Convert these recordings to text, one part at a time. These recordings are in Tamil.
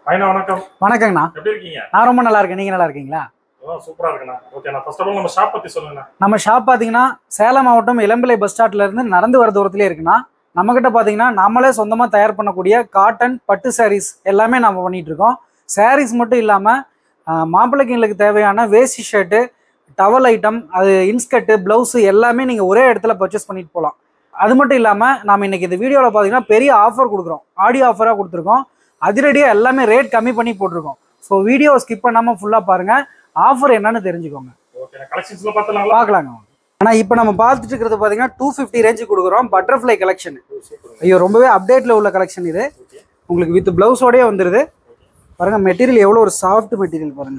ஐயா வணக்கம் வணக்கங்கண்ணா எப்படி இருக்கீங்க நான் ரொம்ப நல்லா இருக்கேன் நீங்கள் நல்லா இருக்கீங்களா ஓ சூப்பரா இருக்குண்ணா ஓகேண்ணா ஃபர்ஸ்ட் ஆஃப் ஆல் நம்ம ஷாப் பத்தி சொல்லுங்கண்ணா நம்ம ஷாப் பார்த்தீங்கன்னா சேலம் மாவட்டம் இளம்பிள்ளை பஸ் ஸ்டாண்ட்ல இருந்து நடந்து வர தூரத்திலே இருக்குண்ணா நம்மக்கிட்ட பார்த்தீங்கன்னா நம்மளே சொந்தமாக தயார் பண்ணக்கூடிய காட்டன் பட்டு சாரீஸ் எல்லாமே நம்ம பண்ணிட்டு இருக்கோம் சாரீஸ் மட்டும் இல்லாமல் மாப்பிள்ளைங்களுக்கு தேவையான வேஷ்டி ஷர்ட்டு டவல் ஐட்டம் அது இன்ஸ்கர்ட்டு ப்ளவுஸு எல்லாமே நீங்கள் ஒரே இடத்துல பர்ச்சேஸ் பண்ணிட்டு போகலாம் அது மட்டும் இல்லாமல் நம்ம இன்னைக்கு இந்த வீடியோவில் பார்த்தீங்கன்னா பெரிய ஆஃபர் கொடுக்குறோம் ஆடியோ ஆஃபராக கொடுத்துருக்கோம் அதிரடியாக எல்லாமே ரேட் கம்மி பண்ணி போட்டிருக்கோம் ஸோ வீடியோவை ஸ்கிப் பண்ணாமல் ஃபுல்லாக பாருங்கள் ஆஃபர் என்னன்னு தெரிஞ்சுக்கோங்க ஓகேண்ணா கலெக்ஷன்ஸ்ல பார்த்தலாங்களா பார்க்கலாங்க ஆனால் இப்போ நம்ம பார்த்துட்டு இருக்கிறது பார்த்தீங்கன்னா டூ ஃபிஃப்டி ரேஞ்சு கொடுக்குறோம் பட்டர்ஃப்ளை கலெக்ஷன் சூப்பர் ஐயோ ரொம்பவே அப்டேட்டில் உள்ள கலெக்ஷன் இது ஓகே உங்களுக்கு வித் ப்ளவுஸோடயே வந்துடுது பாருங்க மெட்டீரியல் எவ்வளோ ஒரு சாஃப்ட் மெட்டீரியல் பாருங்க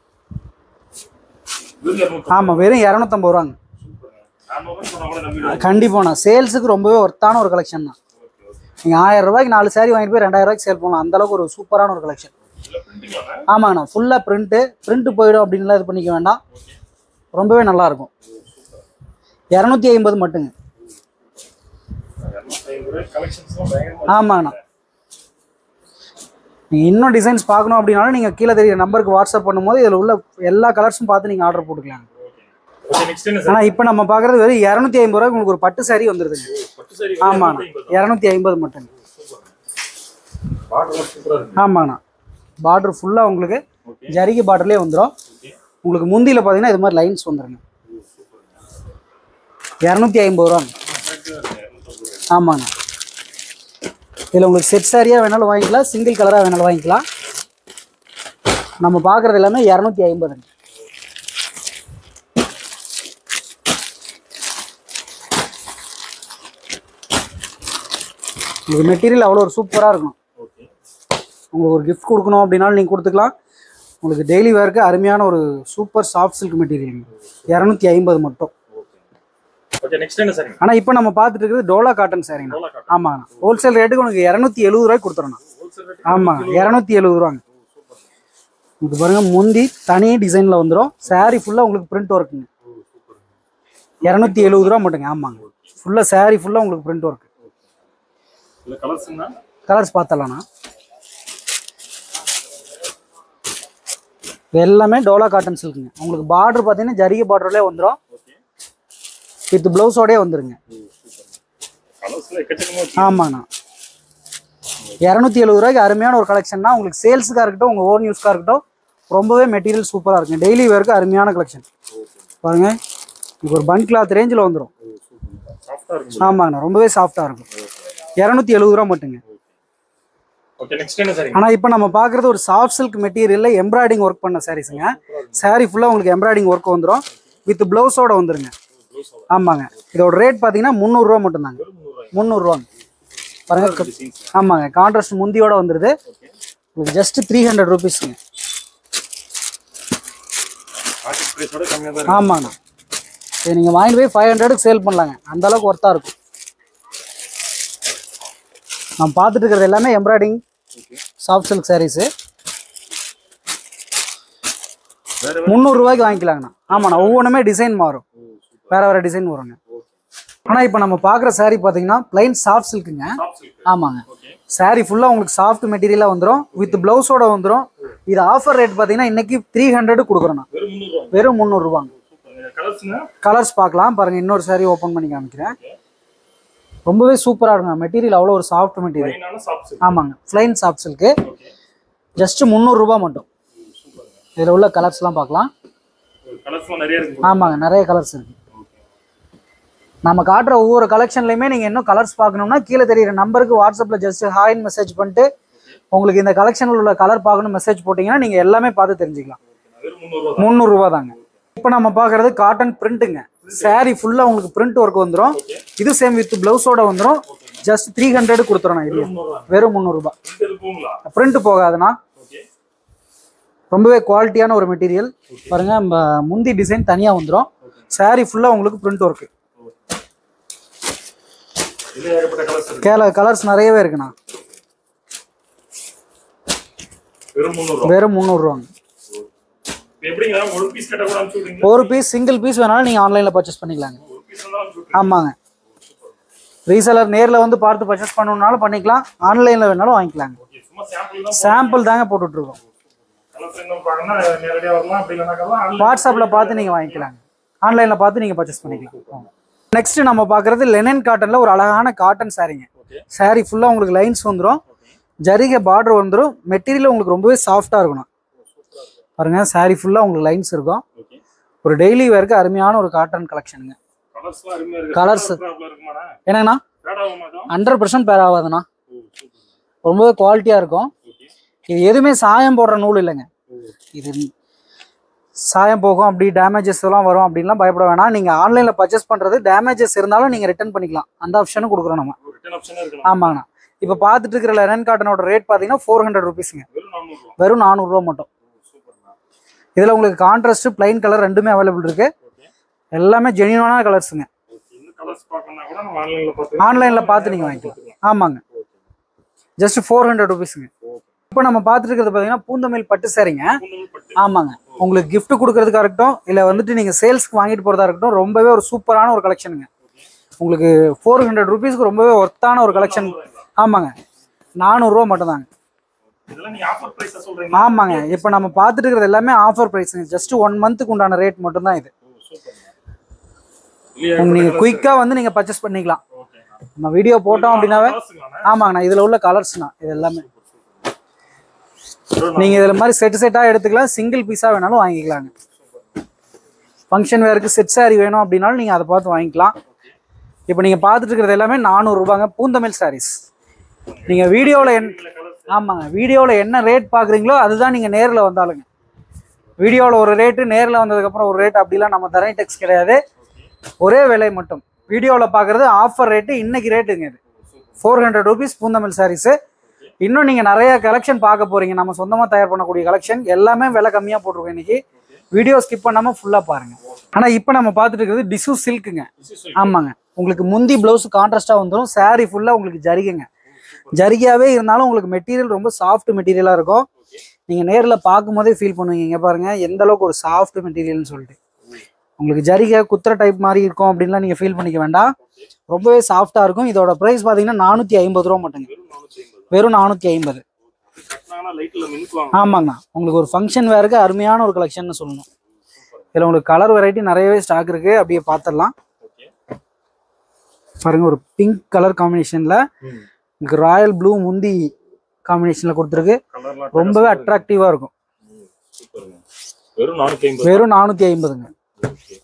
ஆமாம் வெறும் இரநூத்தம்பது ரூபாங்க கண்டிப்பாண்ணா சேல்ஸுக்கு ரொம்பவே ஒர்த்தான ஒரு கலெக்ஷன் தான் நீங்கள் ஆயிரம் ரூபாய்க்கு நாலு saree வாங்கிட்டு போய் ரெண்டாயிரம் ரூபாய்க்கு சேல் பண்ணலாம் அந்த அளவுக்கு ஒரு சூப்பரான ஒரு கலெக்ஷன் ஆமாங்கண்ணா ஃபுல்லாக பிரிண்ட்டு பிரிண்ட் போயிடும் அப்படின்லாம் இது பண்ணிக்க வேண்டாம் ரொம்பவே நல்லா இருக்கும் இரநூத்தி ஐம்பது மட்டுங்க ஆமாங்கண்ணா நீங்கள் இன்னும் டிசைன்ஸ் பார்க்கணும் அப்படின்னாலும் நீங்கள் கீழே தெரியுற நம்பருக்கு வாட்ஸ்அப் பண்ணும்போது இதில் உள்ள எல்லா கலர்ஸும் பார்த்து நீங்கள் ஆர்டர் போட்டுக்கலாம் ஓகே நெக்ஸ்ட் என்ன சார் ஆனால் இப்போ நம்ம பார்க்குறது வெறும் இரநூத்தி ஐம்பது ரூபாய்க்கு உங்களுக்கு ஒரு பட்டு saree வந்துருதுங்க பட்டு சாரி ஆமாண்ணா இரநூத்தி ஐம்பது மட்டுங்க பாட்டில் சூப்பரா இருக்கு ஆமாங்கண்ணா பார்டர் ஃபுல்லாக உங்களுக்கு ஓகே ஜரிகை பார்டர்லேயே வந்துடும் ஓகே உங்களுக்கு முந்தியில் பார்த்தீங்கன்னா இது மாதிரி லைன்ஸ் வந்துருங்க இரநூத்தி ஐம்பது ரூபாங்க ஆமாங்க இதில் உங்களுக்கு செட் சாரியாக வேணாலும் வாங்கிக்கலாம் சிங்கிள் கலராக வேணாலும் வாங்கிக்கலாம் நம்ம பார்க்குறது எல்லாமே இரநூத்தி ஐம்பதுங்க உங்களுக்கு மெட்டீரியல் அவ்வளோ ஒரு சூப்பராக இருக்கும் ஓகே உங்களுக்கு ஒரு கிஃப்ட் கொடுக்கணும் அப்படின்னாலும் நீங்கள் கொடுத்துக்கலாம் உங்களுக்கு டெய்லி வேர்க்கு அருமையான ஒரு சூப்பர் சாஃப்ட் சில்க் மெட்டீரியல் இரநூத்தி ஐம்பது மட்டும் ஓகே நெக்ஸ்ட் என்ன சார் ஆனால் இப்போ நம்ம பார்த்துட்டு இருக்கிறது டோலா காட்டன் சாரிங்கண்ணா டோலா காட்டன் ஆமாங்கண்ணா ஹோல்சேல் ரேட்டுக்கு உனக்கு இரநூத்தி எழுபது ரூபாய்க்கு கொடுத்துறோண்ணா ஹோல்சேல் ரேட் ஆமாங்க இரநூத்தி எழுபது ரூபாங்க இது பாருங்க முந்தி தனி டிசைனில் வந்துடும் saree ஃபுல்லாக உங்களுக்கு பிரிண்ட் ஒர்க்குங்க இரநூத்தி எழுபது ரூபா மட்டுங்க ஆமாங்க ஃபுல்லாக saree ஃபுல்லாக உங்களுக்கு பிரிண்ட் ஒர்க் இல்ல கலர்ஸ்னா கலர்ஸ் பார்த்தலாம்ண்ணா இது எல்லாமே டோலா காட்டன் சில்க்குங்க உங்களுக்கு பார்டர் பார்த்தீங்கன்னா ஜரிகை பார்டர்லேயே வந்துடும் ஓகே வித் ப்ளவுஸோடயே வந்துருங்க கலர்ஸ்ல எக்கச்சக்கமா இருக்கு ஆமாண்ணா இரநூத்தி எழுபது ரூபாய்க்கு அருமையான ஒரு கலெக்ஷன்னா உங்களுக்கு சேல்ஸுக்காக இருக்கட்டும் உங்கள் ஓன் யூஸ்க்காக இருக்கட்டும் ரொம்பவே மெட்டீரியல் சூப்பராக இருக்கும் டெய்லி வேருக்கு அருமையான கலெக்ஷன் பாருங்க உங்களுக்கு ஒரு பன் கிளாத் ரேஞ்சில் வந்துடும் சாஃப்டா இருக்கு ஆமாங்கண்ணா ரொம்பவே சாஃப்டாக இருக்கும் இரநூத்தி எழுபது ரூபா மட்டுங்க ஓகே நெக்ஸ்ட் என்ன சார் ஆனால் இப்போ நம்ம பார்க்குறது ஒரு சாஃப்ட் சில்க் மெட்டீரியலில் எம்ப்ராய்டிங் ஒர்க் பண்ண சாரீஸுங்க saree ஃபுல்லாக உங்களுக்கு எம்ப்ராய்டிங் ஒர்க் வந்துடும் வித் ப்ளவுஸோட வந்துருங்க ஆமாங்க இதோட ரேட் பார்த்தீங்கன்னா முந்நூறுரூவா மட்டும்தாங்க முந்நூறுரூவாங்க பாருங்க ஆமாங்க கான்ட்ராஸ்ட் முந்தியோட வந்துடுது உங்களுக்கு ஜஸ்ட் த்ரீ ஹண்ட்ரட் ருபீஸுங்க மார்க்கெட் பிரைஸோட கம்மியா தான் இருக்கு ஆமாண்ணா இது நீங்கள் வாங்கிட்டு போய் ஃபைவ் ஹண்ட்ரடுக்கு சேல் பண்ணலாங்க அந்த அளவுக்கு ஒர்த்தாக இருக்கும் நம்ம பார்த்துட்டு இருக்கிறது எல்லாமே embroidery okay soft silk sarees வேற முந்நூறுரூவாய்க்கு வாங்கிக்கலாங்கண்ணா ஆமாண்ணா ஒவ்வொன்றுமே டிசைன் மாறும் வேறு வேறு டிசைன் வருங்க ஆனால் இப்போ நம்ம பார்க்குற saree பார்த்தீங்கன்னா plain சாஃப்ட் சில்க்குங்க டாப் சில்க் ஆமாங்க ஓகே saree ஃபுல்லாக உங்களுக்கு சாஃப்ட் மெட்டீரியலாக வந்துடும் வித் ப்ளவுஸோட வந்துடும் இது ஆஃபர் ரேட் பார்த்தீங்கன்னா இன்னைக்கு த்ரீ ஹண்ட்ரட் கொடுக்குறோண்ணா வெறும் 300 ரூபாய் வெறும் முந்நூறுரூவாங்க சூப்பர் கலர்ஸ்னா கலர்ஸ் பார்க்கலாம் பாருங்க இன்னொரு saree ஓப்பன் பண்ணி காமிக்கிறேன் ரொம்பவே சூப்பராக இருக்குங்க மெட்டீரியல் அவ்வளோ ஒரு சாஃப்ட் மெட்டீரியல் ஃபைனான சாஃப்ட் சில்க் ஆமாங்க plain soft silk okay just முந்நூறுரூபா மட்டும் இதில் உள்ள கலர்ஸ்லாம் பார்க்கலாம் கலர்ஸ்லாம் நிறைய இருக்கு ஆமாங்க நிறைய கலர்ஸ் இருக்கு நம்ம காட்டுற ஒவ்வொரு கலெக்ஷன்லையுமே நீங்கள் இன்னும் கலர்ஸ் பார்க்கணும்னா கீழே தெரியுற நம்பருக்கு வாட்ஸ்அப்பில் ஜஸ்ட் ஹாய்னு மெசேஜ் பண்ணிட்டு உங்களுக்கு இந்த கலெக்ஷனில் உள்ள கலர் பார்க்கணும் மெசேஜ் போட்டிங்கன்னா நீங்கள் எல்லாமே பார்த்து தெரிஞ்சுக்கலாம் வெறும் 300 ரூபாய் முந்நூறுரூவா தாங்க இப்போ நம்ம பார்க்குறது காட்டன் பிரிண்ட்டுங்க saree ஃபுல்லாக உங்களுக்கு பிரிண்ட் ஒர்க் வந்துடும் ஓகே இது சேம் வித் ப்ளவுஸோட வந்துடும் ஜஸ்ட் த்ரீ ஹண்ட்ரட் கொடுத்துறோம் இது 300 ரூபாய் வெறும் முந்நூறுரூபா இந்த இருக்குங்களா பிரிண்ட் போகாதுண்ணா ஓகே ரொம்பவே குவாலிட்டியான ஒரு மெட்டீரியல் பாருங்க நம்ம முந்தி டிசைன் தனியாக வந்துடும் saree ஃபுல்லாக உங்களுக்கு பிரிண்ட் ஒர்க்கு இது ஏகப்பட்ட கலர்ஸ் இருக்கு கேல கலர்ஸ் நிறையவே இருக்குண்ணா வெறும் 300 ரூபாய் வெறும் முந்நூறுரூவாங்க இப்போ எப்படிங்க ஒரு பீஸ் கட்ட கூட அனுப்பிச்சு விடுறீங்களா ஒரு பீஸ் சிங்கிள் பீஸ் வேணாலும் நீங்கள் ஆன்லைனில் பர்ச்சேஸ் பண்ணிக்கலாங்க ஒரு பீஸ் தான் அனுப்பிச்சு விட்டுருங்க ஆமாங்க ரீசெலர் நேரில் வந்து பார்த்து பர்ச்சேஸ் பண்ணணுன்னாலும் பண்ணிக்கலாம் ஆன்லைனில் வேணாலும் வாங்கிக்கலாங்க ஓகே சும்மா சாம்பிள் தான் சாம்பிள் தாங்க போட்டுட்டு இருக்கோம் கலர்ஸ் இன்னும் பார்க்கணும்னா நேரடியாக வரலாம் அப்படி இல்லைனாக்கா வாட்ஸ்அப்பில் பார்த்து நீங்கள் வாங்கிக்கலாங்க ஆன்லைனில் பார்த்து நீங்கள் பர்ச்சேஸ் பண்ணிக்கலாம் நெக்ஸ்ட் நம்ம பார்க்குறது லெனன் காட்டனில் ஒரு அழகான காட்டன் சாரீங்க ஓகே saree ஃபுல்லாக உங்களுக்கு லைன்ஸ் வந்துடும் ஜரிகை பார்டர் வந்துடும் மெட்டீரியல் உங்களுக்கு ரொம்பவே சாஃப்டாக இருக்கணும் பாருங்க saree ஃபுல்லாக உங்களுக்கு லைன்ஸ் இருக்கும் ஓகே ஒரு டெய்லி வேருக்கு அருமையான ஒரு காட்டன் கலெக்ஷனுங்க கலர்ஸ்லாம் அருமையா இருக்கு Colours. ப்ராப்ளம் இருக்குமாண்ணா என்னங்கண்ணா ஃபேட் ஆகுமா அதுவும் ஹண்ட்ரட் பர்சன்ட் பேர் ஆகாதுண்ணா ஓ சூப்பர் ரொம்பவே குவாலிட்டியாக இருக்கும் ஓகே இது எதுவுமே சாயம் போடுற நூல் இல்லைங்க ஓ இது சாயம் போகும் அப்படி டேமேஜஸ் எல்லாம் வரும் அப்படின்லாம் பயப்பட வேணாம் நீங்கள் ஆன்லைனில் பர்ச்சேஸ் பண்ணுறது டேமேஜஸ் இருந்தாலும் நீங்கள் ரிட்டர்ன் பண்ணிக்கலாம் அந்த ஆப்ஷனும் கொடுக்குறோம் நம்ம ரிட்டர்ன் ஆப்ஷன் இருக்கலாம் ஆமாங்கண்ணா இப்போ பார்த்துட்டு இருக்கிற லெனன் காட்டனோட ரேட் பார்த்தீங்கன்னா ஃபோர் ஹண்ட்ரட் ருபீஸுங்க வெறும் நானூறுவா வெறும் நானூறுரூவா மட்டும் சூப்பர்ண்ணா இதில் உங்களுக்கு கான்ட்ராஸ்ட் பிளைன் கலர் ரெண்டுமே அவைலபிள் இருக்கு ஓகே எல்லாமே ஜெனியூனான கலர்ஸுங்க ஓகே இன்னும் கலர்ஸ் பார்க்கணும்னா கூட நம்ம ஆன்லைன்ல பார்த்து ஆன்லைனில் பார்த்து நீங்கள் வாங்கிக்கலாம் ஆமாங்க ஓகே ஜஸ்ட் ஃபோர் ஹண்ட்ரட் ருபீஸுங்க ஓகே இப்போ நம்ம பார்த்துட்டு இருக்கிறது பார்த்தீங்கன்னா பூந்தமிழ் பட்டு சாரிங்க புண்ணூல் பட்டு ஆமாங்க உங்களுக்கு gift கொடுக்கறதுக்கா இருக்கட்டும் இல்லை வந்துட்டு நீங்கள் சேல்ஸ்க்கு வாங்கிட்டு போகிறதா இருக்கட்டும் ரொம்பவே ஒரு சூப்பரான ஒரு கலெக்ஷனுங்க உங்களுக்கு ஃபோர் ஹண்ட்ரட் ருபீஸ்க்கு ரொம்பவே ஒர்த்தான ஒரு கலெக்ஷன் ஆமாங்க நானூறுரூவா மட்டும்தாங்க இதெல்லாம் நீங்க ஆஃபர் பிரைஸா சொல்றீங்க ஆமாங்க இப்போ நம்ம பார்த்துட்டு இருக்கிறது எல்லாமே ஆஃபர் ப்ரைஸுங்க ஜஸ்ட் ஒன் மந்த்துக்கு உண்டான ரேட் மட்டும்தான் இது சூப்பர் நீங்கள் குயிக்காக வந்து நீங்கள் பர்ச்சேஸ் பண்ணிக்கலாம் ஓகே நம்ம வீடியோ போட்டோம் அப்படின்னாவே ஆமாங்கண்ணா இதில் உள்ள கலர்ஸ்ண்ணா இது எல்லாமே நீங்கள் இதில் மாதிரி செட் செட்டாக எடுத்துக்கலாம் சிங்கிள் பீஸாக வேணாலும் வாங்கிக்கலாங்க ஃபங்க்ஷன் வேருக்கு செட் saree வேணும் அப்படின்னாலும் நீங்கள் அதை பார்த்து வாங்கிக்கலாம் இப்போ நீங்கள் பார்த்துட்டு இருக்கிறது எல்லாமே நானூறுரூபாங்க பூந்தமிழ் sarees நீங்கள் வீடியோவில் என் ஆமாங்க வீடியோவில் என்ன ரேட் பார்க்குறீங்களோ அதுதான் நீங்கள் நேரில் வந்தாலுங்க வீடியோவில் ஒரு ரேட்டு நேரில் வந்ததுக்கப்புறம் ஒரு ரேட் அப்படிலாம் நம்ம தரை டெக்ஸ் கிடையாது ஒரே விலை மட்டும் வீடியோவில் பார்க்குறது ஆஃபர் ரேட்டு இன்னைக்கு ரேட்டுங்க இது ஃபோர் ஹண்ட்ரட் ருபீஸ் பூந்தமிழ் சாரீஸு இன்னும் நீங்கள் நிறைய கலெக்ஷன் பார்க்க போகிறீங்க நம்ம சொந்தமாக தயார் பண்ணக்கூடிய கலெக்ஷன் எல்லாமே விலை கம்மியாக போட்டிருக்கோம் இன்னைக்கு வீடியோ ஸ்கிப் பண்ணாமல் ஃபுல்லாக பாருங்கள் ஆனால் இப்போ நம்ம பார்த்துட்டு இருக்கிறது டிசு சில்க்குங்க ஆமாங்க உங்களுக்கு முந்தி ப்ளவுஸ் கான்ட்ராஸ்டாக வந்துடும் saree ஃபுல்லாக உங்களுக்கு ஜரிகைங்க ஜரிகையாகவே இருந்தாலும் உங்களுக்கு மெட்டீரியல் ரொம்ப சாஃப்ட் மெட்டீரியலாக இருக்கும் நீங்கள் நேரில் பார்க்கும்போதே ஃபீல் பண்ணுவீங்க இங்க பாருங்க எந்த அளவுக்கு ஒரு சாஃப்ட் மெட்டீரியல்னு சொல்லிட்டு உங்களுக்கு ஜரிகை குத்துற டைப் மாதிரி இருக்கும் அப்படின்லாம் நீங்கள் ஃபீல் பண்ணிக்க வேண்டாம் ரொம்பவே சாஃப்டாக இருக்கும் இதோட ப்ரைஸ் பார்த்தீங்கன்னா நானூற்றி ஐம்பது ரூபா மட்டுங்க வெறும் நானூத்தி ஐம்பது வெறும் நானூற்றி ஐம்பது கட்டினாங்கன்னா லைட்ல மின்னுக்குவாங்க ஆமாங்கண்ணா உங்களுக்கு ஒரு ஃபங்க்ஷன் வேருக்கு அருமையான ஒரு கலெக்ஷன் சொல்லணும் இதில் உங்களுக்கு கலர் வெரைட்டி நிறையவே ஸ்டாக் இருக்குது அப்படியே பார்த்துடலாம் ஓகே பாருங்க ஒரு பிங்க் கலர் காம்பினேஷனில் உங்களுக்கு ராயல் ப்ளூ முந்தி காம்பினேஷனில் கொடுத்துருக்கு கலர்லாம் ரொம்பவே அட்ராக்டிவாக இருக்கும் சூப்பருங்க வெறும் நானூத்தி ஐம்பது வெறும் நானூற்றி ஐம்பதுங்க ஓகே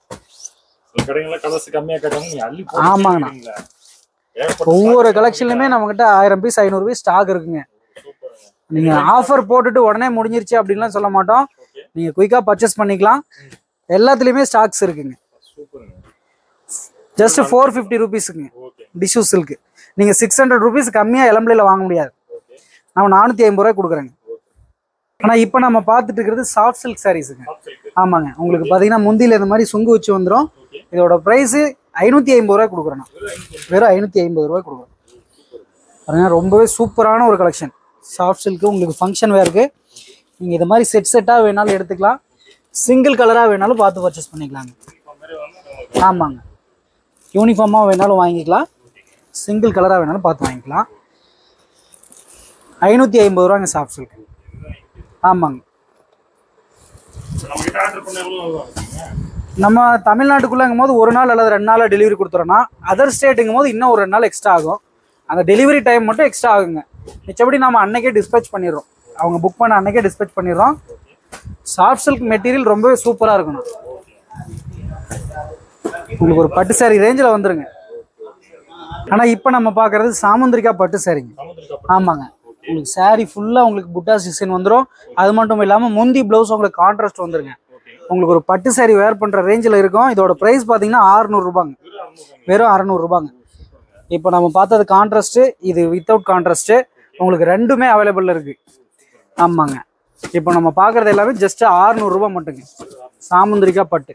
சில கடைகள்ல கலர்ஸ் கம்மியா கேட்டாங்க நீங்க அள்ளி ஆமாங்கண்ணா. போடுறீங்களா ஏகப்பட்ட ஒவ்வொரு stock கலெக்ஷன்லையுமே நம்மகிட்ட ஆயிரம் பீஸ் ஐநூறு பீஸ் ஸ்டாக் இருக்குங்க சூப்பருங்க நீங்கள் ஆஃபர் போட்டுட்டு உடனே முடிஞ்சிருச்சு அப்படின்லாம் சொல்ல மாட்டோம் ஓகே நீங்கள் குயிக்காக பர்ச்சேஸ் பண்ணிக்கலாம் எல்லாத்துலேயுமே ஸ்டாக்ஸ் இருக்குங்க சூப்பருங்க ஜஸ்ட் ஃபோர் ஃபிஃப்டி ருபீஸுங்க ஓகே டிஷ்யூ சில்க்கு நீங்கள் சிக்ஸ் ஹண்ட்ரட் ருபீஸ் கம்மியாக இளம்பிள்ளையில் வாங்க முடியாது ஓகே நம்ம நானூற்றி ஐம்பது ரூபாய் கொடுக்குறேங்க ஆனால் இப்போ நம்ம பார்த்துட்டு இருக்கிறது சாஃப்ட் சில்க் சாரீஸுங்க டாப் சைடு ஆமாங்க உங்களுக்கு பார்த்தீங்கன்னா முந்தியில் இந்த மாதிரி சுங்கு வச்சு வந்துடும் ஓகே இதோட ப்ரைஸு ஐநூற்றி ஐம்பது ரூபாய் கொடுக்குறேன் நான். வெறும் ஐநூற்றி ஐம்பது ரூபாய் கொடுக்குறேன் பாருங்க ரொம்பவே சூப்பரான ஒரு கலெக்ஷன் சாஃப்ட் சில்க்கு உங்களுக்கு ஃபங்க்ஷன் வேருக்கு நீங்கள் இது மாதிரி செட் செட்டாக வேணாலும் எடுத்துக்கலாம் சிங்கிள் கலராக வேணாலும் பார்த்து பர்ச்சேஸ் பண்ணிக்கலாங்க இந்த மாதிரி வந்து உங்களுக்கு ஆமாங்க யூனிஃபார்மாக வேணாலும் வாங்கிக்கலாம் சிங்கிள் கலராக வேணாலும் பார்த்து வாங்கிக்கலாம் ஐநூற்றி ஐம்பது ரூபாங்க சாஃப்ட் சில்க் ஆமாங்க நம்ம கிட்ட ஆர்டர் பண்ண எவ்வளவு வாங்குவீங்க? நம்ம தமிழ்நாட்டுக்குள்ளேங்கும் போது ஒரு நாள் அல்லது ரெண்டு நாளில் டெலிவரி கொடுத்துறோன்னா அதர் ஸ்டேட்டுங்கும் போது இன்னும் ஒரு ரெண்டு நாள் எக்ஸ்ட்ரா ஆகும் அந்த டெலிவரி டைம் மட்டும் எக்ஸ்ட்ரா ஆகுங்க மிச்சபடி நம்ம அன்னைக்கே டிஸ்பேச் பண்ணிடுறோம் அவங்க புக் பண்ண அன்னைக்கே டிஸ்பேச் பண்ணிடுறோம் சாஃப்ட் சில்க் மெட்டீரியல் ரொம்பவே சூப்பராக இருக்கணும் உங்களுக்கு ஒரு பட்டு saree ரேஞ்சில் வந்துருங்க ஆனால் இப்போ நம்ம பார்க்குறது சாமுந்திரிக்கா பட்டு சாரிங்க சமுத்திர கப்பல் ஆமாங்க உங்களுக்கு saree ஃபுல்லாக உங்களுக்கு புட்டாஸ் டிசைன் வந்துடும் அது மட்டும் இல்லாமல் முந்தி ப்ளவுஸ் உங்களுக்கு கான்ட்ராஸ்ட் வந்துருங்க ஓகே உங்களுக்கு ஒரு பட்டு saree வேர் பண்ணுற ரேஞ்சில் இருக்கும் இதோட ப்ரைஸ் பார்த்தீங்கன்னா அறுநூறுபாங்க வெறும் அறுநூறு வெறும் அறநூறுபாங்க இப்போ நம்ம பார்த்தது கான்ட்ராஸ்ட்டு இது வித்தவுட் கான்ட்ராஸ்ட்டு உங்களுக்கு ரெண்டுமே அவைலபிள் இருக்கு ஆமாங்க இப்போ நம்ம பார்க்குறது எல்லாமே ஜஸ்ட் அறுநூறுபா மட்டுங்க சாமுந்திரிக்கா பட்டு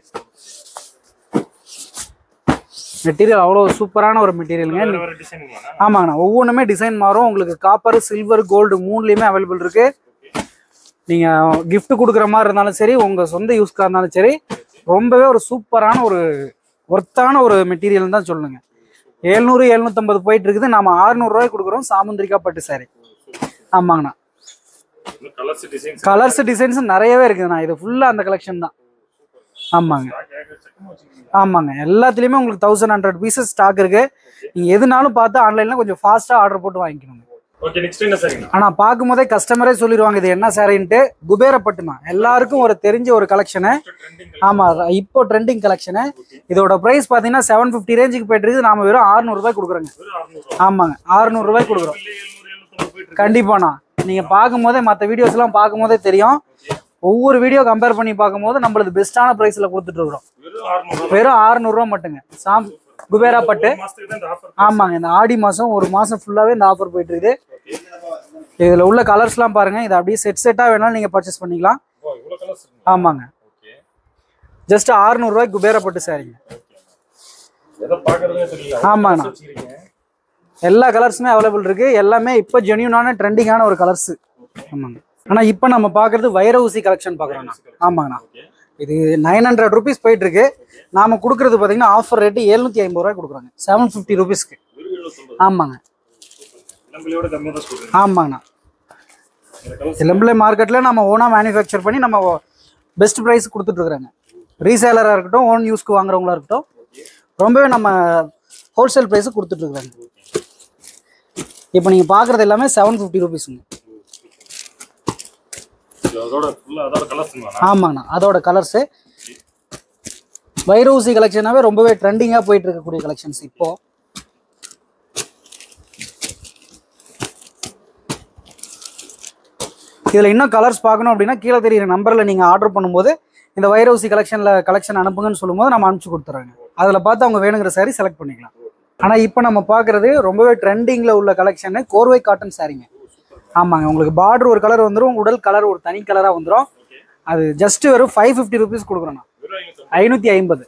மெட்டீரியல் அவ்வளோ சூப்பரான ஒரு மெட்டீரியலுங்க வேற வேற டிசைனுங்களா ஆமாங்கண்ணா ஒவ்வொன்றுமே டிசைன் மாறும் உங்களுக்கு காப்பர் சில்வர் கோல்டு மூணுலேயுமே அவைலபிள் இருக்கு நீங்கள் gift கொடுக்குற மாதிரி இருந்தாலும் சரி உங்கள் சொந்த யூஸ்க்காக இருந்தாலும் சரி ரொம்பவே ஒரு சூப்பரான ஒரு ஒர்த்தான ஒரு மெட்டீரியல் தான் சொல்லுங்க எழுநூறு எழுநூத்தம்பது போயிட்டு இருக்குது நம்ம 600 ரூபாய் கொடுக்குறோம் சாமுந்திரிக்கா பட்டு சாரி ஆமாங்கண்ணா கலர்ஸ் டிசைன்ஸ் கலர்ஸ் டிசைன்ஸ் நிறையவே இருக்குதுண்ணா இது ஃபுல்லாக அந்த கலெக்ஷன் தான் ஆமாங்க ஆமாங்க எல்லாத்துலேயுமே உங்களுக்கு தௌசண்ட் ஹண்ட்ரட் பீசஸ் ஸ்டாக் இருக்கு நீங்கள் எதுனாலும் பார்த்து ஆன்லைனில் கொஞ்சம் ஃபாஸ்ட்டாக ஆர்டர் போட்டு வாங்கிக்கணுங்க ஓகே நெக்ஸ்ட் என்ன சரிங்கண்ணா ஆனால் பார்க்கும்போதே கஸ்டமரே சொல்லிடுவாங்க இது என்ன சாரின்ட்டு குபேரப்பட்டுமா எல்லாருக்கும் ஒரு தெரிஞ்ச ஒரு கலெக்ஷனு ட்ரெண்டிங் ஆமாம் இப்போ ட்ரெண்டிங் கலெக்ஷனு இதோட ப்ரைஸ் பார்த்தீங்கன்னா செவன் ஃபிஃப்டி ரேஞ்சுக்கு போயிட்டு இருக்குது நாம வெறும் 600 ரூபாய் கொடுக்குறோங்க வெறும் அறுநூறு ஆமாங்க 600 ரூபாய் கொடுக்குறோம் எழுநூறு எழுநூத்தொம்பது போயிட்டு இருக்கு கண்டிப்பாண்ணா நீங்கள் பார்க்கும்போதே மற்ற வீடியோஸ்லாம் பார்க்கும்போதே தெரியும் ஒவ்வொரு வீடியோ கம்பேர் பண்ணி பார்க்கும்போது நம்மளுக்கு பெஸ்ட்டான ப்ரைஸில் கொடுத்துட்டு இருக்கிறோம் வெறும் அறுநூறு வெறும் 600 ரூபா மட்டுங்க சாம் குபேரா பட்டு மாசத்துக்கு தான் இந்த ஆஃபர் ஆமாங்க இந்த ஆடி மாதம் ஒரு மாதம் ஃபுல்லாகவே இந்த ஆஃபர் போயிட்டு இருக்குது இதில் உள்ள கலர்ஸ்லாம் பாருங்க இதை அப்படியே செட் செட்டாக வேணாலும் நீங்கள் பர்ச்சேஸ் பண்ணிக்கலாம் ஓ இவ்வளவு கலர்ஸ் ஆமாங்க ஓகே ஜஸ்ட் 600 ரூபாய்க்கு குபேரா பட்டு சாரிங்க எதை பாக்குறதுனே தெரியல ஆமாண்ணா. வச்சிருக்கீங்க எல்லா கலர்ஸுமே அவைலபிள் இருக்கு எல்லாமே இப்போ ஜென்யூனான ட்ரெண்டிங்கான ஒரு கலர்ஸ் ஆமாங்க ஆனால் இப்போ நம்ம பார்க்குறது வைர ஊசி கலெக்ஷன் பார்க்குறோண்ணா ஆமாங்கண்ணா ஓகே இது நைன் ஹண்ட்ரட் ருபீஸ் போயிட்டு இருக்கு நாம கொடுக்குறது பார்த்தீங்கன்னா ஆஃபர் ரேட்டு எழுநூத்தி ஐம்பது ரூபாய் கொடுக்குறாங்க செவன் ஃபிஃப்டி ருபீஸ்க்கு வெறும் எழுநூத்தொம்பது ஆமாங்க இளம்பிள்ளையோட கம்மியா தான் சொல்றீங்க ஆமாங்கண்ணா இந்த கலர்ஸ் இளம்பிள்ளை மார்க்கெட்டில் நம்ம ஓனாக மேனுஃபேக்சர் பண்ணி நம்ம பெஸ்ட் ப்ரைஸ் கொடுத்துட்ருக்குறாங்க ரீசேலராக இருக்கட்டும் ஓன் யூஸ்க்கு வாங்குறவங்களா இருக்கட்டும் ரொம்பவே நம்ம ஹோல்சேல் ப்ரைஸு கொடுத்துட்ருக்குறாங்க இப்போ நீங்கள் பார்க்குறது எல்லாமே செவன் ஃபிஃப்டி ருபீஸுங்க அதோட ஃபுல்லா அதோட கலர்ஸ் ஆமாங்கண்ணா அதோட கலர்ஸு வைரூசி கலெக்ஷனாவே ரொம்பவே ட்ரெண்டிங்காக போயிட்டு இருக்கக்கூடிய கலெக்ஷன்ஸ் இப்போ இதில் இன்னும் கலர்ஸ் பார்க்கணும் அப்படின்னா கீழே தெரியுற நம்பரில் நீங்கள் ஆர்டர் பண்ணும்போது இந்த வைரூசி கலெக்ஷனில் கலெக்ஷன் அனுப்புங்கன்னு சொல்லும்போது நம்ம அனுப்பிச்சு கொடுத்துறாங்க அதில் பார்த்து அவங்க வேணுங்கிற saree செலக்ட் பண்ணிக்கலாம் ஆனால் இப்போ நம்ம பார்க்குறது ரொம்பவே ட்ரெண்டிங்கில் உள்ள கலெக்ஷனு கோர்வை காட்டன் சாரீங்க ஆமாங்க உங்களுக்கு பார்டர் ஒரு கலர் வந்துடும் உடல் கலர் ஒரு தனி கலராக வந்துடும் அது ஜஸ்ட் வெறும் ஃபைவ் ஃபிஃப்டி ருபீஸ் கொடுக்குறோம் வெறும் ஐநூத்தொம்பது ஐநூற்றி ஐம்பது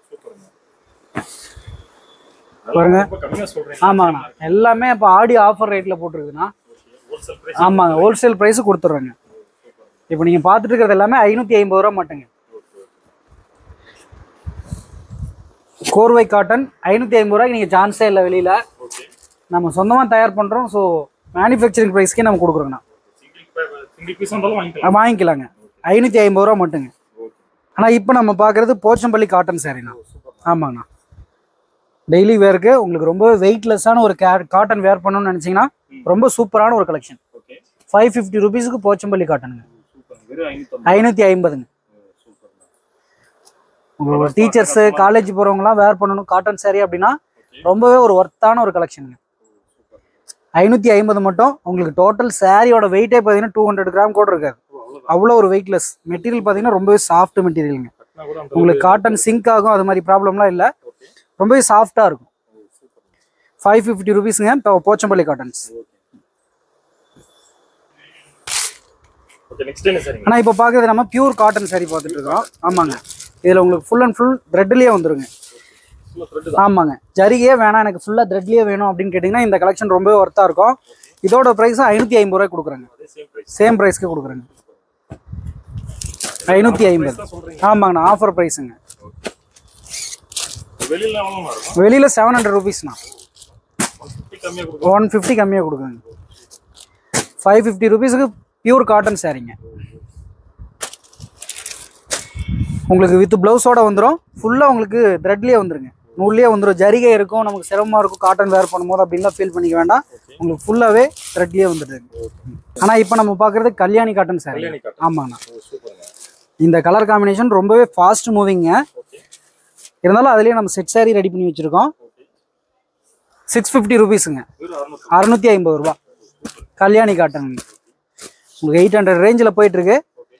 சூப்பருங்க பாருங்க. ரொம்ப கம்மியா சொல்றீங்க ஆமாங்கண்ணா எல்லாமே இப்போ ஆடி ஆஃபர் ரேட்டில் போட்டிருக்குண்ணா ஹோல்சேல் பிரைஸ் ஆமாங்க ஹோல்சேல் ப்ரைஸு கொடுத்துட்றோங்க இப்போ நீங்கள் பார்த்துட்டு இருக்கிறது எல்லாமே ஐநூற்றி ஐம்பது ரூபா மட்டுங்க கோர்வை காட்டன் ஐநூற்றி ஐம்பது ரூபாய்க்கு நீங்கள் சான்ஸே இல்லை வெளியில் ஓகே நம்ம சொந்தமாக தயார் பண்ணுறோம் ஸோ மேனுஃபேக்சரிங் ப்ரைஸ்க்கே நம்ம கொடுக்குறோங்கண்ணா சிங்கிள் சிங்கிள் பீஸ் வந்தாலும் வாங்கிக்கலாம் அது வாங்கிக்கலாங்க ஐநூற்றி ஐம்பது ரூபா மட்டுங்க ஓகே ஆனால் இப்போ நம்ம பார்க்குறது போச்சம்பள்ளி காட்டன் சாரிண்ணா ஆமாங்கண்ணா டெய்லி வேருக்கு உங்களுக்கு ரொம்ப வெயிட்லெஸ்ஸான ஒரு கே காட்டன் வேர் பண்ணணும்னு நினச்சிங்கன்னா ரொம்ப சூப்பரான ஒரு கலெக்ஷன் ஓகே ஃபைவ் ஃபிஃப்டி ருபீஸுக்கு போச்சம்பள்ளி காட்டனுங்க சூப்பர் வெறும் ஐநூத்தொம்பது ஐநூற்றி ஐம்பதுங்க சூப்பர் உங்களோட டீச்சர்ஸு காலேஜ் போகிறவங்களாம் வேர் பண்ணணும் காட்டன் saree அப்படின்னா ரொம்பவே ஒரு ஒர்த்தான ஒரு கலெக்ஷனுங்க ஐநூற்றி ஐம்பது மட்டும் உங்களுக்கு டோட்டல் சாரியோட வெயிட்டே பார்த்தீங்கன்னா டூ ஹண்ட்ரட் கிராம் கூட இருக்காது அவ்வளோ ஒரு வெயிட்லெஸ் மெட்டீரியல் பார்த்தீங்கன்னா ரொம்பவே சாஃப்ட் மெட்டீரியலுங்க கட்டினா கூட அந்த உங்களுக்கு காட்டன் சிங்க் ஆகும் அது மாதிரி ப்ராப்ளம்லாம் இல்லை ஓகே ரொம்பவே சாஃப்டாக இருக்கும் சூப்பர் ஃபைவ் ஃபிஃப்டி ருபீஸுங்க இப்போ போச்சம்பள்ளி காட்டன்ஸ் ஓகே நெக்ஸ்ட் என்ன சரிங்க ஆனால் இப்போ பார்க்குறது நம்ம பியூர் காட்டன் saree பார்த்துட்டு இருக்கோம் ஆமாங்க இதில் உங்களுக்கு ஃபுல் அண்ட் ஃபுல் த்ரெட்லேயே வந்துருங்க ஃபுல்லா த்ரெட் தான் ஆமாங்க ஜரிகையே வேணாம் எனக்கு ஃபுல்லாக த்ரெட்லேயே வேணும் அப்படின்னு கேட்டிங்கன்னா இந்த கலெக்ஷன் ரொம்பவே ஒர்த்தாக இருக்கும் இதோட ப்ரைஸ் ஐநூற்றி ஐம்பது ரூபாய் கொடுக்குறாங்க அதே சேம் பிரைஸ் சேம் ப்ரைஸ்க்கு கொடுக்குறாங்க ஐநூற்றி ஐம்பது தான் சொல்றீங்க ஆமாங்கண்ணா ஆஃபர் ப்ரைஸுங்க வெளியில எவ்வளவு இருக்கும் வெளியில் செவன் ஹண்ட்ரட் ருபீஸ்ண்ணா ஃபிஃப்டி கம்மியா கொடுக்கும் ஒன் ஃபிஃப்டி கம்மியாக கொடுக்குறாங்க ஃபைவ் ஃபிஃப்டி ருபீஸுக்கு பியூர் காட்டன் சாரீங்க உங்களுக்கு வித் ப்ளவுஸோட வந்துடும் ஃபுல்லாக உங்களுக்கு த்ரெட்லேயே வந்துருங்க நூல்லேயே வந்துடும் ஜரிகை இருக்கும் நமக்கு சிரமமாக இருக்கும் காட்டன் வேர் பண்ணும்போது அப்படின்லாம் ஃபீல் பண்ணிக்க வேண்டாம் உங்களுக்கு ஃபுல்லாகவே த்ரெட்லேயே வந்துடுது ஆனால் இப்போ நம்ம பார்க்குறது கல்யாணி காட்டன் சாரி கல்யாணி காட்டன். ஆமாங்கண்ணா ஓ சூப்பருங்க இந்த கலர் காம்பினேஷன் ரொம்பவே ஃபாஸ்ட் மூவிங்க ஓகே இருந்தாலும் அதுலேயே நம்ம செட் saree ரெடி பண்ணி வச்சுருக்கோம் ஓகே சிக்ஸ் ஃபிஃப்டி ருபீஸுங்க வெறும் அறுநூத்தி அறுநூத்தி ஐம்பது ரூபா கல்யாணி காட்டன் உங்களுக்கு எயிட் ஹண்ட்ரட் ரேஞ்சில் போயிட்டுருக்கு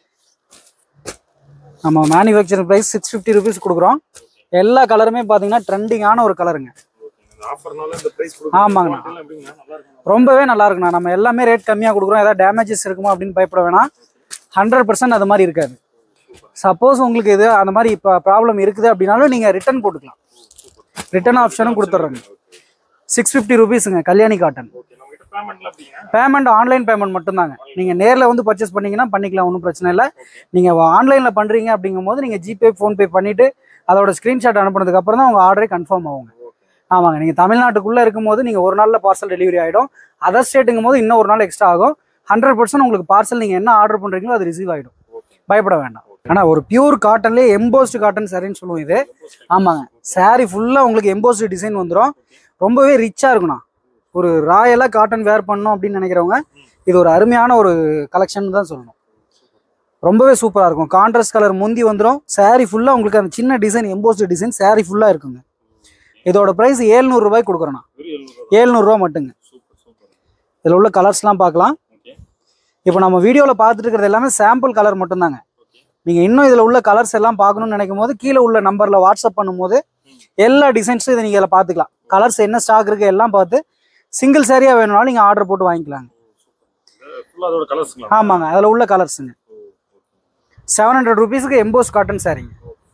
நம்ம manufacturing price six fifty rupees கொடுக்குறோம் எல்லா கலருமே பார்த்தீங்கன்னா ட்ரெண்டிங்கான ஒரு கலருங்க இந்த ஆஃபர்னால இந்த பிரைஸ் ஆமாங்கண்ணா. எப்படிங்க நல்லா இருக்கும் ரொம்பவே நல்லா இருக்குண்ணா நம்ம எல்லாமே ரேட் கம்மியாக கொடுக்குறோம் ஏதாவது டேமேஜஸ் இருக்குமா அப்படின்னு பயப்பட வேணாம் ஹண்ட்ரட் பர்சன்ட் அது மாதிரி இருக்காது சப்போஸ் உங்களுக்கு இது அந்த மாதிரி இப்போ ப்ராப்ளம் இருக்குது அப்படின்னாலும் நீங்கள் ரிட்டர்ன் போட்டுக்கலாம் ரிட்டர்ன் ஆப்ஷனும் கொடுத்துட்றோங்க சிக்ஸ் ஃபிஃப்டி ருபீஸுங்க கல்யாணி காட்டன் ஓகே நம்ம கிட்ட பேமெண்ட்ல அப்படிங்க பேமெண்ட் ஆன்லைன் பேமெண்ட் மட்டும்தாங்க நீங்கள் நேரில் வந்து பர்ச்சேஸ் பண்ணீங்கன்னா பண்ணிக்கலாம் ஒன்றும் பிரச்சனை இல்லை நீங்கள் ஆன்லைனில் பண்ணுறீங்க அப்படிங்கும்போது நீங்கள் ஜிபே ஃபோன்பே பண்ணிவிட்டு அதோட ஸ்க்ரீன்ஷாட் அனுப்புனதுக்கு அப்புறம் தான் உங்கள் ஆர்டரே கன்ஃபார்ம் ஆகுங்க ஆமாங்க நீங்கள் தமிழ்நாட்டுக்குள்ளே இருக்கும்போது நீங்கள் ஒரு நாளில் பார்சல் டெலிவரி ஆகிடும் அதர் ஸ்டேட்டுங்கும் போது இன்னும் ஒரு நாள் எக்ஸ்ட்ரா ஆகும் ஹண்ட்ரட் பர்சன்ட் உங்களுக்கு பார்சல் நீங்கள் என்ன ஆர்டர் பண்ணுறீங்களோ அது ரிசீவ் ஆகிடும் ஓகே பயப்பட வேண்டாம் ஆனால் ஒரு பியூர் காட்டன்லேயே எம்போஸ்டு காட்டன் சரின்னு சொல்லுவோம் இது ஆமாங்க saree ஃபுல்லாக உங்களுக்கு எம்போஸ்டு டிசைன் வந்துடும் ரொம்பவே ரிச்சாக இருக்குண்ணா ஒரு ராயலாக காட்டன் வேர் பண்ணணும் அப்படின்னு நினைக்கிறவங்க இது ஒரு அருமையான ஒரு கலெக்ஷன் தான் சொல்லணும் ரொம்பவே சூப்பராக இருக்கும் கான்ட்ராஸ்ட் கலர் முந்தி வந்துடும் saree ஃபுல்லாக உங்களுக்கு அந்த சின்ன டிசைன் எம்போஸ்டு டிசைன் saree ஃபுல்லாக இருக்குங்க இதோட ப்ரைஸ் ஏழ்நூறுபாய்க்கு கொடுக்குறோண்ணா வெறும் எழுநூறு ஏழ்நூறுரூவா மட்டுங்க சூப்பர் சூப்பர் இதில் உள்ள கலர்ஸ்லாம் பார்க்கலாம் ஓகே இப்போ நம்ம வீடியோவில் பார்த்துட்டு இருக்கிறது எல்லாமே சாம்பிள் கலர் மட்டும்தாங்க ஓகே நீங்கள் இன்னும் இதில் உள்ள கலர்ஸ் எல்லாம் பார்க்கணும்னு நினைக்கும் போது கீழே உள்ள நம்பரில் வாட்ஸ்அப் பண்ணும்போது எல்லா டிசைன்ஸும் இதை நீங்கள் இதில் பார்த்துக்கலாம் கலர்ஸ் என்ன ஸ்டாக் இருக்குது எல்லாம் பார்த்து சிங்கிள் சாரியாக வேணும்னாலும் நீங்கள் ஆர்டர் போட்டு வாங்கிக்கலாங்க ஃபுல்லாக அதோட கலர்ஸ்ங்களா ஆமாங்க அதில் உள்ள கலர்ஸுங்க செவன் ஹண்ட்ரட் ருபீஸுக்கு எம்போஸ் காட்டன் சாரிங்க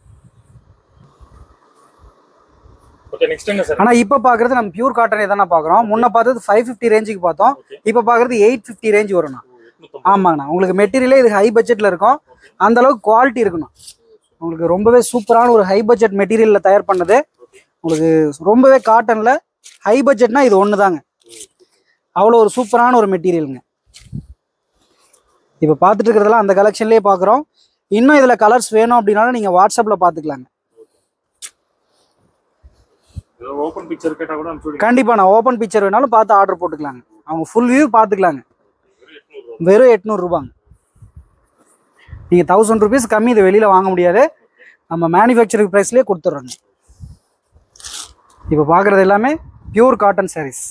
ஓகே நெக்ஸ்ட் என்ன சார் ஆனால் இப்போ பார்க்குறது நம்ம பியூர் காட்டனே தானே பார்க்குறோம் முன்ன பார்த்தது ஃபைவ் ஃபிஃப்டி ரேஞ்சுக்கு பார்த்தோம் ஓகே இப்போ பார்க்குறது எயிட் ஃபிஃப்டி ரேஞ்ச் வரும்ண்ணா எட்நூத்தம்பது ஆமாங்கண்ணா உங்களுக்கு மெட்டீரியலே இது ஹை பட்ஜெட்டில் இருக்கும் அந்த அளவுக்கு குவாலிட்டி இருக்கணும் உங்களுக்கு ரொம்பவே சூப்பரான ஒரு ஹை பட்ஜெட் மெட்டீரியலில் தயார் பண்ணது உங்களுக்கு ரொம்பவே காட்டனில் ஹை பட்ஜெட்னா இது ஒன்று தாங்க அவ்வளோ ஒரு சூப்பரான ஒரு மெட்டீரியலுங்க இப்போ பார்த்துட்டு இருக்கிறதெல்லாம் அந்த கலெக்ஷன்லேயே பார்க்குறோம் இன்னும் இதில் கலர்ஸ் வேணும் அப்படின்னாலும் நீங்கள் வாட்ஸ்அப்பில் பார்த்துக்கலாங்க ஓப்பன் பிக்சர் கேட்டா கூட அனுப்பிச்சு விடுங்க கண்டிப்பாக நான் ஓப்பன் பிக்சர் வேணாலும் பார்த்து ஆர்டர் போட்டுக்கலாங்க அவங்க ஃபுல் வியூ பார்த்துக்கலாங்க வெறும் எட்நூறு வெறும் எட்நூறுரூபாங்க நீங்கள் தௌசண்ட் ருபீஸ் கம்மி இது வெளியில் வாங்க முடியாது நம்ம மேனுஃபேக்சரிங் ப்ரைஸ்லேயே கொடுத்துட்றோங்க இப்போ பார்க்குறது எல்லாமே பியூர் காட்டன் sarees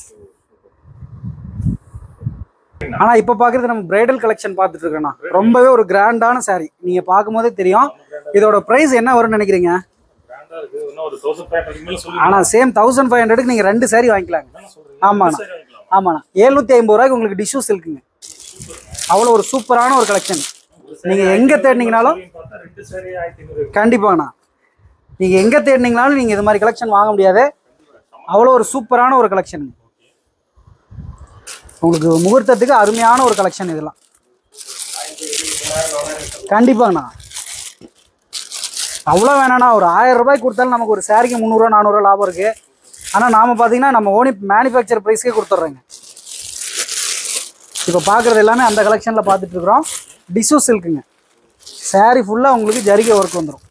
ஆனால் இப்போ பார்க்குறது நம்ம பிரைடல் கலெக்ஷன் பார்த்துட்டு இருக்கோண்ணா ரொம்பவே ஒரு கிராண்டான saree நீங்கள் பார்க்கும்போதே தெரியும் இதோட ப்ரைஸ் என்ன வரும்னு நினைக்கிறீங்க கிராண்டா இருக்கு இன்னும் ஒரு தௌசண்ட் ஃபைவ் ஹண்ட்ரட் மேல சொல்லி ஆனால் சேம் தௌசண்ட் ஃபைவ் ஹண்ட்ரடுக்கு நீங்கள் ரெண்டு saree வாங்கிக்கலாங்க என்ன சொல்றீங்க ஆமாண்ணா சரி வாங்கிக்கலாம் ஆமாண்ணா எழுநூற்றி ஐம்பது ரூபாய்க்கு உங்களுக்கு டிஷ்யூஸ் இருக்குங்க அவ்வளோ ஒரு சூப்பரான ஒரு கலெக்ஷன் நீங்கள் எங்கே தேடினீங்கனாலும் சரின்னு பார்த்தா ரெண்டு சரி ஆயிரத்தி ஐநூறு கண்டிப்பாண்ணா நீங்கள் எங்கே தேடினீங்கனாலும் நீங்கள் இது மாதிரி கலெக்ஷன் வாங்க முடியாது அவ்வளோ ஒரு சூப்பரான ஒரு கலெக்ஷன் உங்களுக்கு முகூர்த்தத்துக்கு அருமையான ஒரு கலெக்ஷன் இதெல்லாம் கண்டிப்பாங்கண்ணா அவ்வளோ வேணாண்ணா ஒரு ஆயிரம் ரூபாய்க்கு கொடுத்தாலும் நமக்கு ஒரு சாரிக்கு முந்நூறுரூவா நானூறுரூவா லாபம் இருக்குது ஆனால் நாம் பார்த்தீங்கன்னா நம்ம ஓனி மேனுஃபேக்சர் ப்ரைஸ்க்கே கொடுத்துட்றோங்க இப்போ பார்க்குறது எல்லாமே அந்த கலெக்ஷனில் பார்த்துட்டு இருக்கிறோம் டிஷ்யூ சில்க்குங்க saree ஃபுல்லாக உங்களுக்கு ஜரிகை ஒர்க் வந்துடும்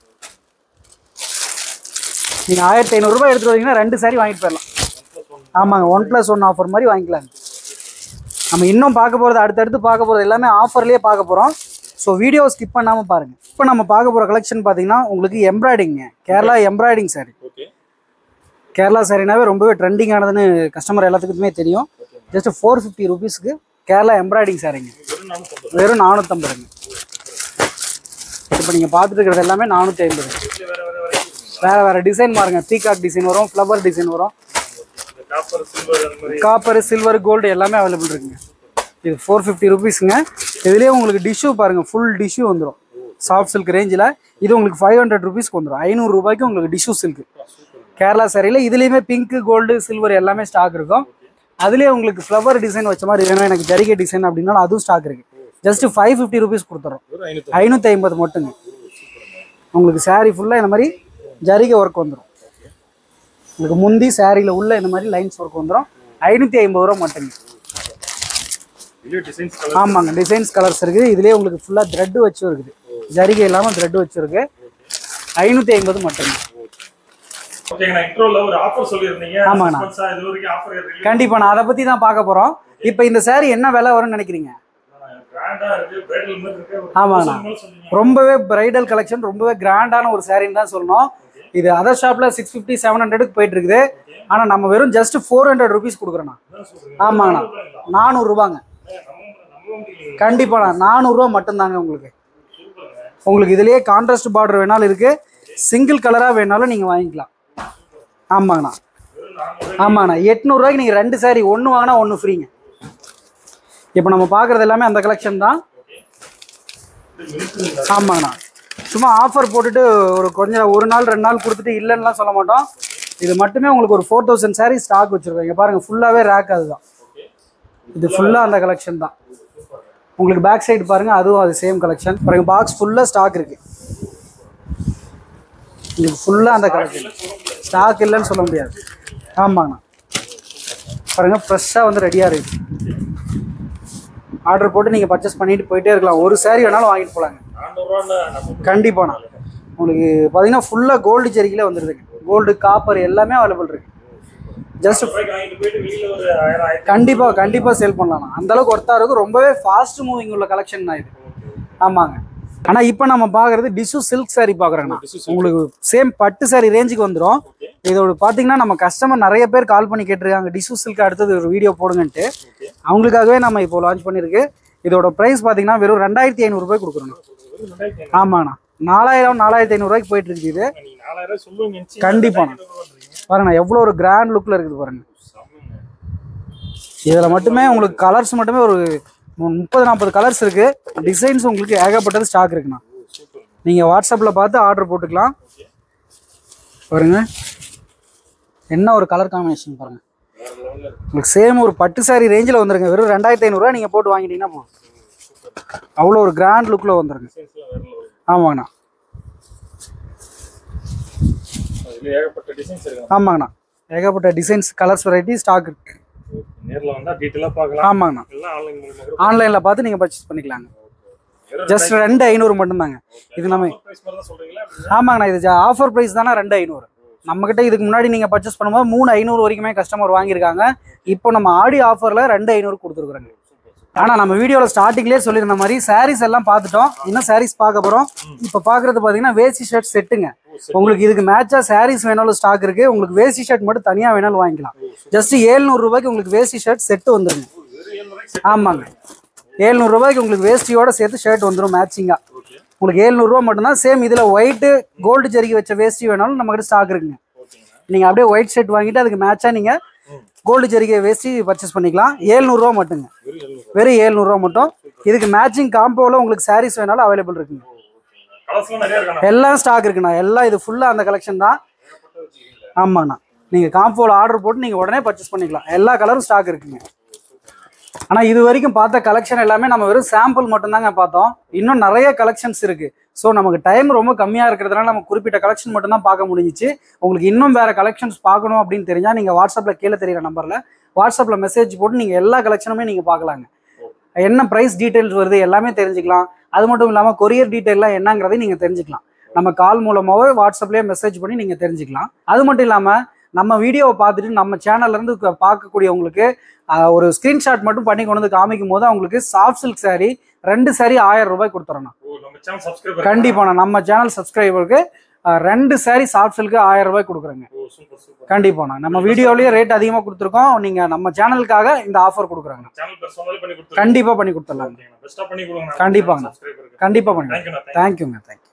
நீங்கள் ஆயிரத்தி ஐநூறுரூபா எடுத்துகிட்டு வரீங்கன்னா ரெண்டு saree வாங்கிட்டு போயிடலாம் ஆமாங்க ஒன் ப்ளஸ் ஒன் ஆஃபர் மாதிரி வாங்கிக்கலாங்க நம்ம இன்னும் பார்க்க போகிறது அடுத்தடுத்து பார்க்க போகிறது எல்லாமே ஆஃபர்லேயே பார்க்க போகிறோம் ஸோ வீடியோ ஸ்கிப் பண்ணாமல் பாருங்கள் இப்போ நம்ம பார்க்க போகிற கலெக்ஷன் பார்த்தீங்கன்னா உங்களுக்கு எம்ப்ராய்டிங்க Kerala embroidering saree okay Kerala சாரினாவே ரொம்பவே ட்ரெண்டிங்கானதுன்னு கஸ்டமர் எல்லாத்துக்குமே தெரியும் ஜஸ்ட் ஃபோர் ஃபிஃப்டி ருபீஸ்க்கு கேரளா எம்ப்ராய்டிங் சாரிங்க வெறும் நானூத்தம்பது வெறும் நானூற்றம்பதுங்க இப்போ நீங்கள் பார்த்துட்டு இருக்கிறது எல்லாமே நானூற்றி ஐம்பது இதுல வேற வேற வெரைட்டி இருக்குங்களா வேறு வேறு டிசைன் பாருங்க பீகாக் டிசைன் வரும் ஃப்ளவர் டிசைன் வரும் இந்த காப்பர் சில்வர் அந்த மாதிரி காப்பர் சில்வர் கோல்டு எல்லாமே அவைலபிள் இருக்குங்க இது ஃபோர் ஃபிஃப்டி ருபீஸுங்க இதுலேயே உங்களுக்கு டிஷ்யூ பாருங்கள் ஃபுல் டிஷ்யூ வந்துடும் சாஃப்ட் சில்க் ரேஞ்சில் இது உங்களுக்கு ஃபைவ் ஹண்ட்ரட் ருபீஸ்க்கு வந்துடும் ஐநூறு ரூபாய்க்கு உங்களுக்கு டிஷ்யூ சில்க் கேரளா சாரியில் இதுலேயுமே பிங்க் கோல்டு சில்வர் எல்லாமே ஸ்டாக் இருக்கும் அதுலேயே உங்களுக்கு ஃப்ளவர் டிசைன் வச்ச மாதிரி வேணும் எனக்கு ஜரிகை டிசைன் அப்படின்னாலும் அதுவும் ஸ்டாக் இருக்குது ஜஸ்ட் ஃபைவ் ஃபிஃப்டி ருபீஸ் கொடுத்துறோம் வெறும் ஐநூத்தி ஐநூற்றி ஐம்பது மட்டுங்க உங்களுக்கு saree ஃபுல்லாக இந்த மாதிரி ஜரிகை ஒர்க் வந்துடும் உங்களுக்கு முந்தி சாரியில் உள்ள இந்த மாதிரி லைன்ஸ் ஒர்க் வந்துடும் ஐநூற்றி ஐம்பது ரூபா மட்டுங்க இதுலயே டிசைன்ஸ் கலர் ஆமாங்க டிசைன்ஸ் கலர்ஸ் இருக்குது இதுலேயே உங்களுக்கு ஃபுல்லாக த்ரெட் வச்சு இருக்குது ஜரிகை இல்லாமல் த்ரெட் வச்சுருக்கு ஐநூற்றி ஐம்பது மட்டுங்க ஓகேங்க நான் இன்ட்ரோல ஒரு ஆஃபர் சொல்லியிருந்தீங்க ஆமாண்ணா. suspense ஆ இது வரைக்கும் ஆஃபர் ரிலீஸ் கண்டிப்பாக நான் அதை பற்றி தான் பார்க்க போகிறோம் இப்போ இந்த saree என்ன விலை வரும்னு நினைக்கிறீங்க கிராண்டா இருக்கு பிரைடல் மாதிரி இருக்கு ஒரு ஆமாண்ணா. 1000 மேல சொன்னீங்க ரொம்பவே பிரைடல் கலெக்ஷன் ரொம்பவே கிராண்டான ஒரு சாரின்னு தான் சொல்லணும் இது அதர் ஷாப்பில் சிக்ஸ் ஃபிஃப்டி செவன் ஹண்ட்ரடுக்கு போயிட்டு இருக்குது ஆனால் நம்ம வெறும் ஜஸ்ட் ஃபோர் ஹண்ட்ரட் ருபீஸ் கொடுக்குறோண்ணா என்ன சொல்றீங்க ஆமாங்கண்ணா நானூறுரூபாங்க ஏங்க, நம்ம நம்ம முடியல கண்டிப்பாண்ணா நானூறுரூவா மட்டும்தாங்க உங்களுக்கு சூப்பருங்க உங்களுக்கு இதுலேயே கான்ட்ராஸ்ட் பார்டர் வேணாலும் இருக்குது சிங்கிள் கலராக வேணாலும் நீங்கள் வாங்கிக்கலாம் ஆமாங்கண்ணா வெறும் நானூறு ஆமாண்ணா எட்நூறுரூவாய்க்கு நீங்கள் ரெண்டு சாரி ஒன்று வாங்கினா ஒன்று ஃப்ரீங்க இப்போ நம்ம பார்க்குறது எல்லாமே அந்த கலெக்ஷன் தான் மினிட்ஸ் ஆமாங்கண்ணா சும்மா ஆஃபர் போட்டுட்டு ஒரு கொஞ்சம் ஒரு நாள் ரெண்டு நாள் கொடுத்துட்டு இல்லைன்னுலாம் சொல்ல மாட்டோம் இது மட்டுமே உங்களுக்கு ஒரு ஃபோர் தௌசண்ட் சாரீ ஸ்டாக் வச்சுருக்கோம் இங்கே பாருங்கள் ஃபுல்லாகவே ரேக் அதுதான் இது ஃபுல்லாக அந்த கலெக்ஷன் தான் உங்களுக்கு பேக் சைடு பாருங்கள் அதுவும் அது சேம் கலெக்ஷன் பாருங்க பாக்ஸ் ஃபுல்லாக ஸ்டாக் இருக்குது உங்களுக்கு ஃபுல்லாக அந்த கலெக்ஷன் ஸ்டாக் இல்லைன்னு சொல்ல முடியாது ஆமாங்கண்ணா பாருங்கள் ஃப்ரெஷ்ஷாக வந்து ரெடியாக இருக்குது ஆர்டர் போட்டு நீங்கள் பர்ச்சேஸ் பண்ணிட்டு போயிட்டே இருக்கலாம் ஒரு saree வேணாலும் வாங்கிட்டு போகலாங்க நானூறுரூவான்னு நம்ம கண்டிப்பாண்ணா உங்களுக்கு பார்த்தீங்கன்னா ஃபுல்லாக கோல்டு ஜெரிக்கிலே வந்துருதுங்க கோல்டு காப்பர் எல்லாமே அவைலபிள் இருக்கு ஜஸ்ட் ரூபாய்க்கு வாங்கிட்டு போயிட்டு வெளியில ஒரு ஆயிரம் ஆயிரத்தி கண்டிப்பாக கண்டிப்பாக சேல் பண்ணலாம் அந்த அளவுக்கு ஒர்த்தா இருக்கும் ரொம்பவே ஃபாஸ்ட் மூவிங் உள்ள கலெக்ஷன் தான் இது ஆமாங்க ஆனால் இப்போ நம்ம பார்க்குறது டிஷ்யூ சில்க் saree பார்க்குறோங்கண்ணா உங்களுக்கு சேம் பட்டு saree ரேஞ்சுக்கு வந்துடும் இதோட பார்த்தீங்கன்னா நம்ம கஸ்டமர் நிறைய பேர் கால் பண்ணி கேட்டிருக்காங்க டிஷ்யூ சில்க் அடுத்தது ஒரு வீடியோ போடுங்கன்ட்டு ஓகே அவங்களுக்காகவே நம்ம இப்போ லான்ச் பண்ணியிருக்கு இதோட ப்ரைஸ் பார்த்தீங்கன்னா வெறும் ரெண்டாயிரத்தி ஐநூறுரூபாய் கொடுக்குறோங்க வெறும் ரெண்டாயிரத்தி ஐநூறு. ஆமாண்ணா நாலாயிரம் நாலாயிரத்தி ஐநூறுரூவாய்க்கு போயிட்டு இருக்குது இது நீங்க நாலாயிரம் ரூபாய் சொல்லுவீங்க நினைச்சு கண்டிப்பா. ரெண்டாயிரத்தி ஐநூறுரூவான்றீங்க. பாருங்கண்ணா எவ்வளோ ஒரு கிராண்ட் லுக்கில் இருக்குது பாருங்க செம்மங்க. இதில் மட்டுமே உங்களுக்கு கலர்ஸ் மட்டுமே ஒரு மு- முப்பது நாற்பது கலர்ஸ் இருக்குது டிசைன்ஸ் உங்களுக்கு ஏகப்பட்டது ஸ்டாக் இருக்குண்ணா ஓ, சூப்பர் நீங்கள் வாட்ஸ்அப்பில் பார்த்து ஆர்டர் போட்டுக்கலாம் பாருங்க என்ன ஒரு கலர் காம்பினேஷன் பாருங்க வேற லெவல்ல இருக்கு உங்களுக்கு சேம் ஒரு பட்டு saree ரேஞ்சில் வந்துருங்க வெறும் ரெண்டாயிரத்தி ஐநூறுரூவா நீங்கள் போட்டு வாங்கிட்டீங்கன்னா போதும் அவ்வளோ ஒரு கிராண்ட் லுக்கில் வந்துருங்க டிசைன்ஸ்லாம் வேற லெவல் ஆமாங்கண்ணா அதுல ஏகப்பட்ட டிசைன்ஸ் இருக்கு ஆமாங்கண்ணா ஏகப்பட்ட டிசைன்ஸ் கலர்ஸ் வெரைட்டி ஸ்டாக் இருக்கு நேர்ல வந்தா டீட்டெயிலா பார்க்கலாம் ஆமாங்கண்ணா எல்லாம் ஆன்லைன் மூலமா கூட ஆன்லைனில் பார்த்து நீங்கள் பர்ச்சேஸ் பண்ணிக்கலாங்க வெறும் ஜஸ்ட் ரெண்டு ஐநூறு மட்டும்தாங்க இது நம்ம பிரைஸ் மாதிரி தான் சொல்றீங்களா ஆமாங்கண்ணா இது ஆஃபர் ப்ரைஸ் தானே ரெண்டு ஐநூறு நம்மக்கிட்ட இதுக்கு முன்னாடி நீங்கள் பர்ச்சேஸ் பண்ணும்போது மூணு ஐநூறு வரைக்குமே கஸ்டமர் வாங்கியிருக்காங்க இப்போ நம்ம ஆடி ஆஃபரில் ரெண்டு ஐநூறு கொடுத்துருக்குறோங்க ஆனால் நம்ம வீடியோவில் ஸ்டார்டிங்லேயே சொல்லியிருந்த மாதிரி சாரீஸ் எல்லாம் பார்த்துட்டோம் இன்னும் சாரீஸ் பார்க்க போகிறோம் இப்போ பார்க்குறது பார்த்தீங்கன்னா வேஷ்டி ஷர்ட் செட்டுங்க உங்களுக்கு இதுக்கு மேட்சாக சாரீஸ் வேணாலும் ஸ்டாக் இருக்குது உங்களுக்கு வேஷ்டி ஷர்ட் மட்டும் தனியாக வேணாலும் வாங்கிக்கலாம் ஜஸ்ட் ஏழ்நூறு ரூபாய்க்கு உங்களுக்கு வேஷ்டி ஷர்ட் செட்டு வந்துருங்க வெறும் ஏழு ரூபாய்க்கு ஆமாங்க ஏழ்நூறு ரூபாய்க்கு உங்களுக்கு வேஷ்டியோட சேர்த்து ஷர்ட் வந்துடும் மேட்சிங்காக ஓகே உங்களுக்கு ஏழ்நூறுரூவா மட்டும்தான் சேம் இதில் ஒயிட்டு கோல்டு ஜெரிகை வச்ச வேஷ்டி வேணாலும் நம்மகிட்ட ஸ்டாக் இருக்குங்க ஓகேங்க நீங்கள் அப்படியே ஒயிட் ஷர்ட் வாங்கிட்டு அதுக்கு மேட்சாக நீங்கள் கோல்டு ஜெரிகை வேஷ்டி பர்ச்சேஸ் பண்ணிக்கலாம் ஏழ்நூறுரூவா மட்டுங்க வெறும் எழுநூறு வெறும் ஏழ்நூறுரூவா மட்டும் இதுக்கு மேட்சிங் காம்போவில் உங்களுக்கு சாரீஸ் வேணாலும் அவைலபிள் இருக்குங்க கலர்ஸ்லாம் நிறைய இருக்காண்ணா எல்லாம் ஸ்டாக் இருக்குண்ணா எல்லாம் இது ஃபுல்லாக அந்த கலெக்ஷன் தான் ஏகப்பட்ட வச்சுக்கீங்களா ஆமாண்ணா நீங்கள் காம்போவில் ஆர்டர் போட்டு நீங்கள் உடனே பர்ச்சேஸ் பண்ணிக்கலாம் எல்லா கலரும் ஸ்டாக் இருக்குங்க ஆனால் இது வரைக்கும் பார்த்த கலெக்ஷன் எல்லாமே நம்ம வெறும் சாம்பிள் மட்டும்தாங்க பார்த்தோம் இன்னும் நிறைய கலெக்ஷன்ஸ் இருக்குது ஸோ நமக்கு டைம் ரொம்ப கம்மியாக இருக்கிறதுனால நம்ம குறிப்பிட்ட கலெக்ஷன் மட்டும்தான் பார்க்க முடிஞ்சிச்சு உங்களுக்கு இன்னும் வேறு கலெக்ஷன்ஸ் பார்க்கணும் அப்படின்னு தெரிஞ்சால் நீங்கள் வாட்ஸ்அப்பில் கீழே தெரியிற நம்பரில் வாட்ஸ்அப்பில் மெசேஜ் போட்டு நீங்கள் எல்லா கலெக்ஷனுமே நீங்கள் பார்க்கலாங்க என்ன ப்ரைஸ் டீட்டெயில்ஸ் வருது எல்லாமே தெரிஞ்சுக்கலாம் அது மட்டும் இல்லாமல் கொரியர் டீட்டெயிலாம் என்னங்கிறதையும் நீங்கள் தெரிஞ்சுக்கலாம் நம்ம கால் மூலமாகவே வாட்ஸ்அப்லேயே மெசேஜ் பண்ணி நீங்கள் தெரிஞ்சுக்கலாம் அது மட்டும் இல்லாமல் நம்ம வீடியோவை பார்த்துட்டு நம்ம சேனல்லேருந்து பார்க்கக்கூடியவங்களுக்கு ஆஹ், ஒரு ஸ்க்ரீன்ஷாட் மட்டும் பண்ணி கொண்டு வந்து காமிக்கும் போது அவங்களுக்கு சாஃப்ட் சில்க் saree ரெண்டு saree ஆயிரம் ரூபாய் கொடுத்துறோம் ஓ நம்ம சேனல் சப்ஸ்கிரைபர் கண்டிப்பாண்ணா நம்ம சேனல் சப்ஸ்கிரைபருக்கு ரெண்டு saree சாஃப்ட் சில்க்கு ஆயிரம் ரூபாய் கொடுக்குறோங்க ஓ சூப்பர் சூப்பர் கண்டிப்பாண்ணா நம்ம வீடியோலயே ரேட் அதிகமாக கொடுத்துருக்கோம் நீங்கள் நம்ம சேனலுக்காக இந்த ஆஃபர் கொடுக்குறாங்க சேனல் பேர் சொன்னாலே பண்ணி கொடுத்துருங்க கண்டிப்பாக பண்ணி கொடுத்துடலாங்க பெஸ்ட்டாக பண்ணி கொடுங்க கண்டிப்பாங்க. சப்ஸ்கிரைபருக்கு கண்டிப்பாக பண்ணி தேங்க்யூண்ணா தேங்க்யூங்க தேங்க்யூ